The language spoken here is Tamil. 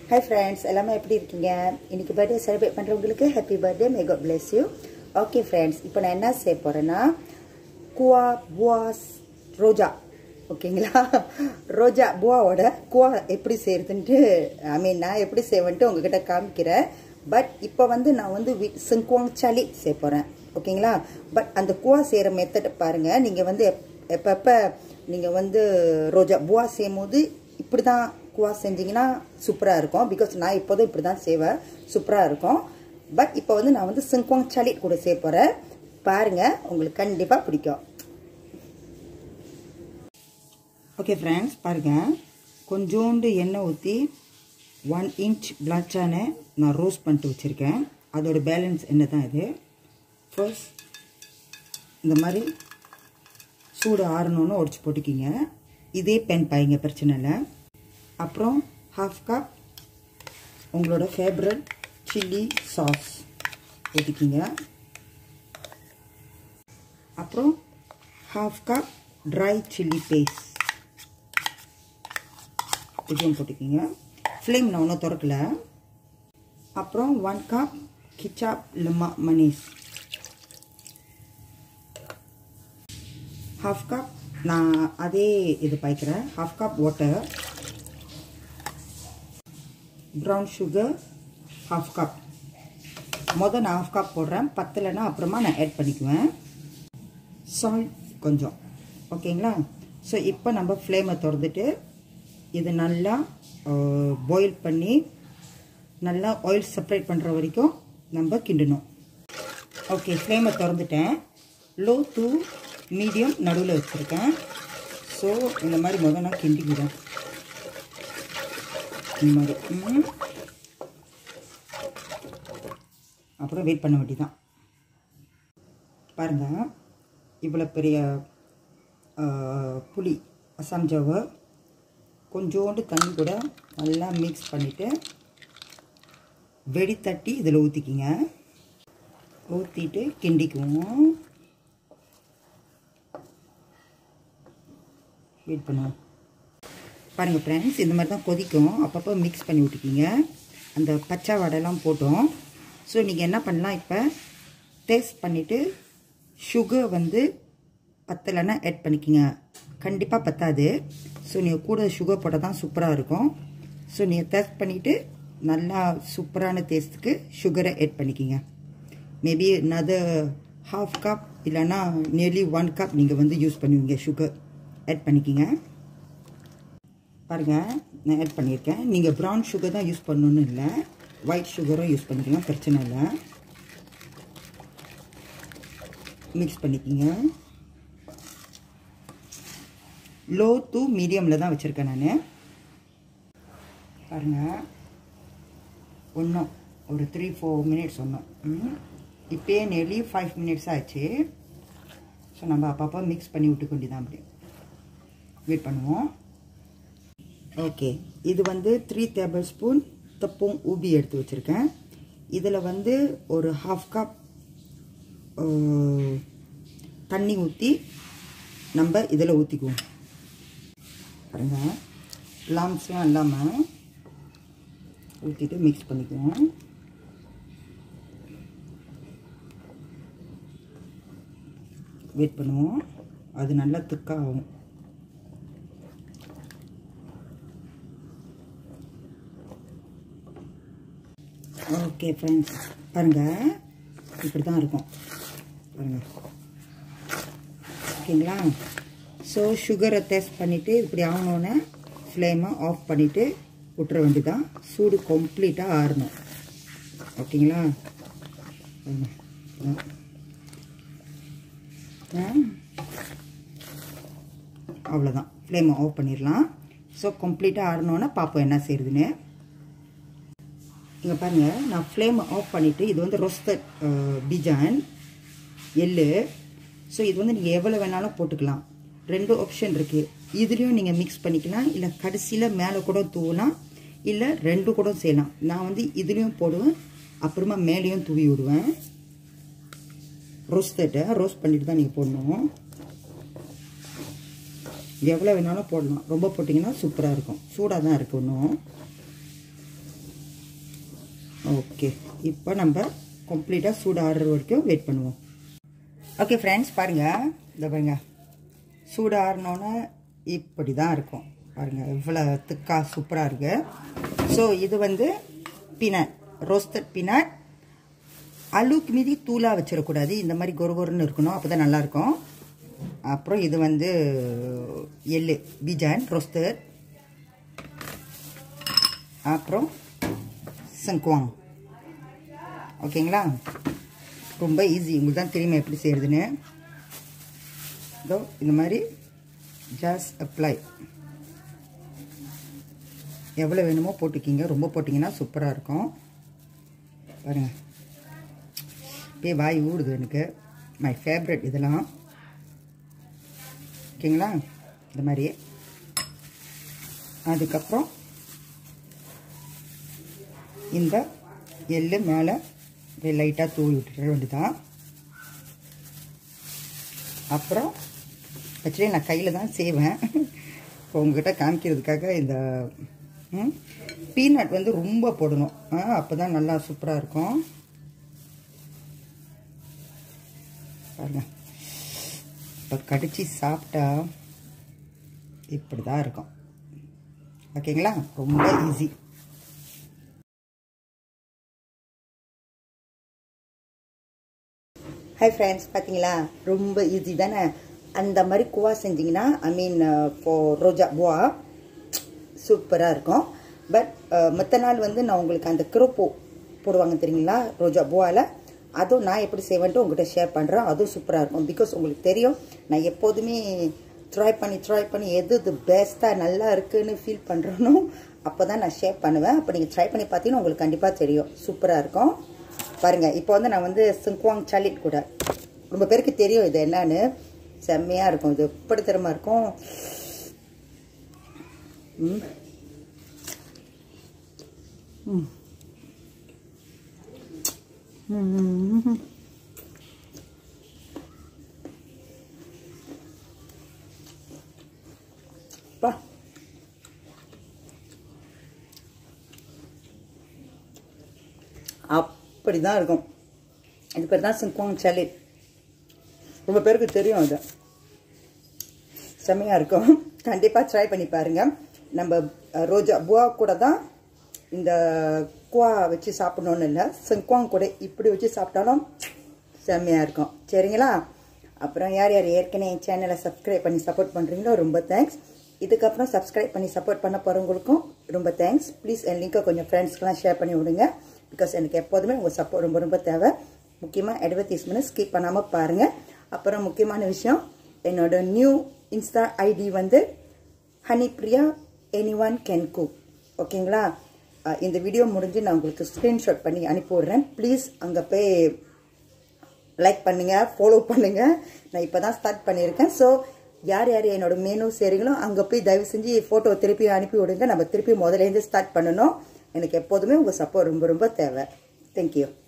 ஹாய் ஃப்ரெண்ட்ஸ் எல்லாமே எப்படி இருக்கீங்க இன்னைக்கு பர்த்டே செலிப்ரேட் பண்ணுறவங்களுக்கு happy birthday may god bless you okay friends இப்போ நான் என்ன செய்ய போகிறேன்னா குவா புவாஸ் ரோஜா ஓகேங்களா ரோஜா புவாவோட குவா எப்படி செய்யறதுன்ட்டு ஐ மீன் நான் எப்படி செய்வேன்ட்டு உங்ககிட்ட காமிக்கிறேன் பட் இப்போ வந்து நான் வந்து சிங்குவாங் சளி செய்ய போகிறேன் ஓகேங்களா பட் அந்த குவா செய்கிற மெத்தட் பாருங்கள் நீங்கள் வந்து எப் எப்பப்போ நீங்கள் வந்து ரோஜா புவா செய்யும் போது இப்படி தான் குவா செஞ்சிங்கன்னா சூப்பராக இருக்கும் பிகாஸ் நான் இப்போதும் இப்படி தான் செய்வேன் சூப்பராக இருக்கும் பட் இப்போ வந்து நான் வந்து சிங்குவாங் சளி கூட செய்ய போகிறேன் பாருங்கள் உங்களுக்கு கண்டிப்பாக பிடிக்கும் ஓகே ஃப்ரெண்ட்ஸ் பாருங்கள் கொஞ்சோண்டு எண்ணெய் ஊற்றி ஒன் இன்ச் பிளாச்சானை நான் ரோஸ்ட் பண்ணிட்டு வச்சுருக்கேன் அதோட பேலன்ஸ் எண்ணெய் தான் இது ஃபர்ஸ்ட் இந்த மாதிரி சூடு ஆறணுன்னு உடச்சி போட்டுக்கிங்க இதே பென் பாய்ங்க பிரச்சனை இல்லை அப்புறம் ஹாஃப் கப் உங்களோட ஃபேவரட் சில்லி சாஸ் ஊற்றிக்கிங்க அப்புறம் half cup dry chilli paste இதையும் போட்டுக்கிங்க ஃப்ளேம் நான் ஒன்றும் திறக்கல அப்புறம் ஒன் கப் கிச்சாப் லெமா மனீஸ் ஹாஃப் கப் நான் அதே இது பாய்க்கிறேன் half cup water brown sugar half cup மொதல் நான் ஹாஃப் கப் போடுறேன் பத்தலைன்னா அப்புறமா நான் ஆட் பண்ணிக்குவேன் சால்ட் கொஞ்சம் ஓகேங்களா ஸோ இப்போ நம்ம ஃப்ளேமை திறந்துட்டு இது நல்லா பாயில் பண்ணி நல்லா ஆயில் செப்பரேட் பண்ணுற வரைக்கும் நம்ம கிண்டணும் ஓகே ஃப்ளேமை திறந்துட்டேன் லோ டு மீடியம் நடுவில் வச்சுருக்கேன் ஸோ இந்த மாதிரி முதல் நான் கிண்டிக்கிறேன் இந்த மாதிரி அப்புறம் வெயிட் பண்ண வேண்டியதான் பாருங்கள் இவ்வளோ பெரிய புளி அசாம் ஜாவை கொஞ்சோண்டு தண்ணி கூட நல்லா மிக்ஸ் பண்ணிவிட்டு வெடி தட்டி இதில் ஊற்றிக்கிங்க ஊற்றிட்டு கிண்டிக்குவோம் வெயிட் பண்ணுவோம் பாருங்கள் ஃப்ரெண்ட்ஸ் இந்த மாதிரி தான் கொதிக்கும் அப்பப்போ மிக்ஸ் பண்ணி விட்டுக்கிங்க அந்த பச்சை வடைலாம் போட்டோம் ஸோ நீங்கள் என்ன பண்ணலாம் இப்போ டேஸ்ட் பண்ணிவிட்டு சுகர் வந்து பத்தலைன்னா ஆட் பண்ணிக்கிங்க கண்டிப்பாக பத்தாது ஸோ நீங்கள் கூட சுகர் போட்டால் தான் சூப்பராக இருக்கும் ஸோ நீங்கள் டேஸ்ட் பண்ணிவிட்டு நல்லா சூப்பரான டேஸ்ட்டுக்கு சுகரை ஆட் பண்ணிக்கிங்க மேபி நதர் ஹாஃப் கப் இல்லைன்னா நியர்லி ஒன் கப் நீங்கள் வந்து யூஸ் பண்ணுவீங்க சுகர் ஆட் பண்ணிக்கிங்க பாருங்கள் நான் ஆட் பண்ணியிருக்கேன் நீங்கள் ப்ரௌன் சுகர் தான் யூஸ் பண்ணணுன்னு இல்லை ஒயிட் சுகரும் யூஸ் பண்ணிக்கலாம் பிரச்சனை இல்லை மிக்ஸ் பண்ணிக்கிங்க லோ டு மீடியமில் தான் வச்சுருக்கேன் நான் பாருங்கள் ஒன்றும் ஒரு த்ரீ ஃபோர் மினிட்ஸ் ஒன்றும் இப்போயே நெர்லி ஃபைவ் மினிட்ஸ் ஆச்சு ஸோ நம்ம அப்பப்போ மிக்ஸ் பண்ணி விட்டு கொண்டு தான் அப்படி வெயிட் பண்ணுவோம் ஓகே இது வந்து த்ரீ டேபிள் ஸ்பூன் தப்பும் ஊபி எடுத்து வச்சுருக்கேன் இதில் வந்து ஒரு ஹாஃப் கப் தண்ணி ஊற்றி நம்ம இதில் ஊற்றிக்குவோம் பாருங்க லாம்ஸ்லாம் இல்லாமல் ஊற்றிட்டு மிக்ஸ் பண்ணிக்குவோம் வெயிட் பண்ணுவோம் அது நல்லா திக்காகும் ஓகே ஃப்ரெண்ட்ஸ் பாருங்கள் இப்படி தான் இருக்கும் பாருங்கள் ஓகேங்களா ஸோ சுகரை டேஸ்ட் பண்ணிவிட்டு இப்படி ஆகணுன்னே ஃப்ளேமை ஆஃப் பண்ணிவிட்டு விட்டுற வேண்டியதான் சூடு கம்ப்ளீட்டாக ஆறணும் ஓகேங்களா அவ்வளோதான் ஃப்ளேமை ஆஃப் பண்ணிடலாம் ஸோ கம்ப்ளீட்டாக ஆறணுன்னா பார்ப்போம் என்ன செய்யுதுன்னு இங்கே பாருங்கள் நான் ஃப்ளேமை ஆஃப் பண்ணிவிட்டு இது வந்து ரொஸ்டட் பிஜான் எள்ளு ஸோ இது வந்து நீங்கள் எவ்வளோ வேணாலும் போட்டுக்கலாம் ரெண்டு ஆப்ஷன் இருக்குது இதுலேயும் நீங்கள் மிக்ஸ் பண்ணிக்கலாம் இல்லை கடைசியில் மேலே கூட தூவலாம் இல்லை ரெண்டு கூட செய்யலாம் நான் வந்து இதுலேயும் போடுவேன் அப்புறமா மேலேயும் தூவி விடுவேன் ரோஸ்டட்டை ரோஸ்ட் பண்ணிட்டு தான் நீங்கள் போடணும் எவ்வளோ வேணாலும் போடலாம் ரொம்ப போட்டிங்கன்னா சூப்பராக இருக்கும் சூடாக தான் இருக்கு இன்னும் ஓகே இப்போ நம்ம கம்ப்ளீட்டாக சூடு ஆடுற வரைக்கும் வெயிட் பண்ணுவோம் ஓகே ஃப்ரெண்ட்ஸ் பாருங்கள் இந்த பாருங்க சூடு ஆறினோன்னே இப்படி தான் இருக்கும் பாருங்கள் இவ்வளோ திக்கா சூப்பராக இருக்குது ஸோ இது வந்து பீனட் ரோஸ்டட் பீனட் அழுக்கு மீதி தூளாக வச்சிடக்கூடாது இந்த மாதிரி கொரகொருன்னு இருக்கணும் அப்போ தான் நல்லாயிருக்கும் அப்புறம் இது வந்து எள்ளு பீஜான் ரோஸ்டட் அப்புறம் சங்குவாங் ஓகேங்களா ரொம்ப ஈஸி உங்களுக்கு தான் தெரியுமா எப்படி செய்கிறதுன்னு இதோ இந்த மாதிரி ஜாஸ்ட் அப்ளை எவ்வளோ வேணுமோ போட்டுக்கிங்க ரொம்ப போட்டிங்கன்னா சூப்பராக இருக்கும் பாருங்க அப்படியே வாய் ஊடுது எனக்கு மை ஃபேவரட் இதெல்லாம் ஓகேங்களா இந்த மாதிரி அதுக்கப்புறம் இந்த எள்ளு மேலே லைட்டாக தூவி விட்டுற வேண்டியதான் அப்புறம் ஆக்சுவலி நான் கையில் தான் செய்வேன் இப்போ உங்ககிட்ட காமிக்கிறதுக்காக இந்த பீனட் வந்து ரொம்ப போடணும் அப்போ தான் நல்லா சூப்பராக இருக்கும் பாருங்க இப்போ கடிச்சு சாப்பிட்டா இப்படி தான் இருக்கும் ஓகேங்களா ரொம்ப ஈஸி ஹாய் ஃப்ரெண்ட்ஸ் பார்த்தீங்களா ரொம்ப ஈஸி தானே அந்த மாதிரி குவா செஞ்சிங்கன்னா ஐ மீன் ஃபார் ரோஜா புவா சூப்பராக இருக்கும் பட் மற்ற நாள் வந்து நான் உங்களுக்கு அந்த கிரோப்போ போடுவாங்க தெரியுங்களா ரோஜா புவாவில் அதுவும் நான் எப்படி செய்வேன்ட்டு உங்கள்கிட்ட ஷேர் பண்ணுறேன் அதுவும் சூப்பராக இருக்கும் பிகாஸ் உங்களுக்கு தெரியும் நான் எப்போதுமே ட்ரை பண்ணி ட்ரை பண்ணி எது இது பெஸ்ட்டாக நல்லா இருக்குன்னு ஃபீல் பண்ணுறனோ அப்போ தான் நான் ஷேர் பண்ணுவேன் அப்போ நீங்கள் ட்ரை பண்ணி பார்த்தீங்கன்னா உங்களுக்கு கண்டிப்பாக தெரியும் சூப்பராக இருக்கும் பாருங்கள் இப்போ வந்து நான் வந்து சிங்குவாங் சாலிட் கூட ரொம்ப பேருக்கு தெரியும் இது என்னன்னு செம்மையாக இருக்கும் இது எப்படி திறமா இருக்கும் ம் ம் ம் பா அப்படி தான் இருக்கும் இது பேர் தான் சிங்குவாங் சாலிட் ரொம்ப பேருக்கு தெரியும் அது செம்மையாக இருக்கும் கண்டிப்பாக ட்ரை பண்ணி பாருங்கள் நம்ம ரோஜா புவா கூட தான் இந்த குவா வச்சு சாப்பிடணுன்னு இல்லை சிங்குவாங் கூட இப்படி வச்சு சாப்பிட்டாலும் செம்மையாக இருக்கும் சரிங்களா அப்புறம் யார் யார் ஏற்கனவே என் சேனலை சப்ஸ்கிரைப் பண்ணி சப்போர்ட் பண்ணுறீங்களோ ரொம்ப தேங்க்ஸ் இதுக்கப்புறம் சப்ஸ்கிரைப் பண்ணி சப்போர்ட் பண்ண போகிறவங்களுக்கும் ரொம்ப தேங்க்ஸ் ப்ளீஸ் என் லிங்கை கொஞ்சம் ஃப்ரெண்ட்ஸ்க்கெலாம் ஷேர் பண்ணி விடுங்க பிகாஸ் எனக்கு எப்போதுமே உங்கள் சப்போர்ட் ரொம்ப ரொம்ப தேவை முக்கியமாக அட்வர்டைஸ்மெண்ட் ஸ்கிப் பண்ணாமல் பாருங்கள் அப்புறம் முக்கியமான விஷயம் என்னோட நியூ இன்ஸ்டா ஐடி வந்து Hanipriya any one can cook ஓகேங்களா இந்த வீடியோ முடிஞ்சு நான் உங்களுக்கு ஸ்க்ரீன்ஷாட் பண்ணி அனுப்பி விட்றேன் ப்ளீஸ் அங்கே போய் லைக் பண்ணுங்கள் ஃபாலோ பண்ணுங்கள் நான் இப்போ தான் ஸ்டார்ட் பண்ணியிருக்கேன் ஸோ யார் யார் என்னோட மெனு செய்கிறீங்களோ அங்கே போய் தயவு செஞ்சு ஃபோட்டோ திருப்பி அனுப்பி விடுங்க நம்ம திருப்பி முதலேருந்து ஸ்டார்ட் பண்ணணும் எனக்கு எப்போதுமே உங்கள் சப்போர்ட் ரொம்ப ரொம்ப தேவை தேங்க்யூ